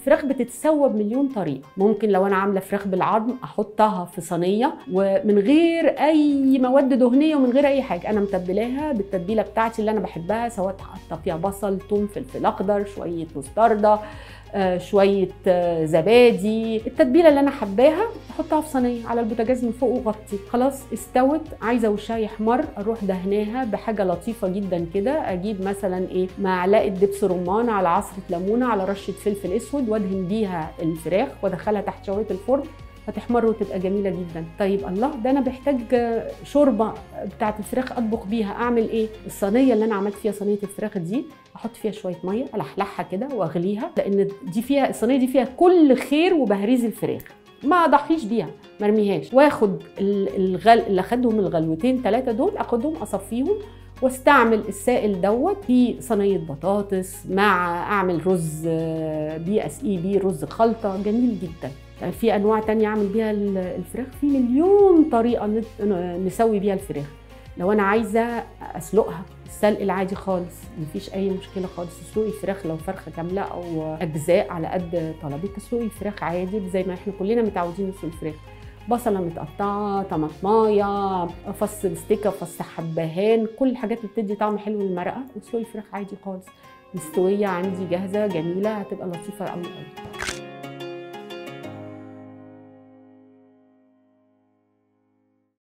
الفراخ بتتسوى بمليون طريقه ممكن لو انا عامله فراخ بالعظم احطها في صينيه ومن غير اي مواد دهنيه ومن غير اي حاجه انا متبلاها بالتتبيله بتاعتي اللي انا بحبها سواء حاطه فيها بصل ثوم فلفل اخضر شويه مستردة آه، شويه آه، زبادي التتبيله اللي انا حباها احطها في صينيه على البوتاجاز من فوق وغطي خلاص استوت عايزه وشها يحمر اروح دهناها بحاجه لطيفه جدا كده اجيب مثلا ايه معلقه دبس رمان على عصره ليمونه على رشه فلفل اسود وادهن بيها الفراخ وادخلها تحت شوايه الفرن هتحمر وتبقى جميله جدا طيب الله ده انا بحتاج شوربه بتاعه الفراخ اطبخ بيها اعمل ايه الصينيه اللي انا عملت فيها صينيه الفراخ دي احط فيها شويه ميه الحلحها كده واغليها لان دي فيها الصينيه دي فيها كل خير وبهريز الفراخ ما اضحيش بيها ما ارميهاش واخد ال- الغل اللي اخدهم الغلوتين ثلاثه دول اخدهم اصفيهم واستعمل السائل دوت في صينيه بطاطس مع اعمل رز آه، بيه اسقيه بيه رز خلطه جميل جدا في انواع تانية اعمل بيها ال- الفراخ في مليون طريقه نت- نسوي بيها الفراخ لو انا عايزه اسلقها السلق العادي خالص مفيش اي مشكله خالص تسلقي الفراخ لو فرخه كامله او اجزاء على قد طلبك تسلقي الفراخ عادي زي ما احنا كلنا متعودين نسلق الفراخ بصله متقطعه طماطمايه فص بستيكه فص حبهان كل الحاجات اللي بتدي طعم حلو للمرقه واسلقي الفراخ عادي خالص مستويه عندي جاهزه جميله هتبقى لطيفه قوي قوي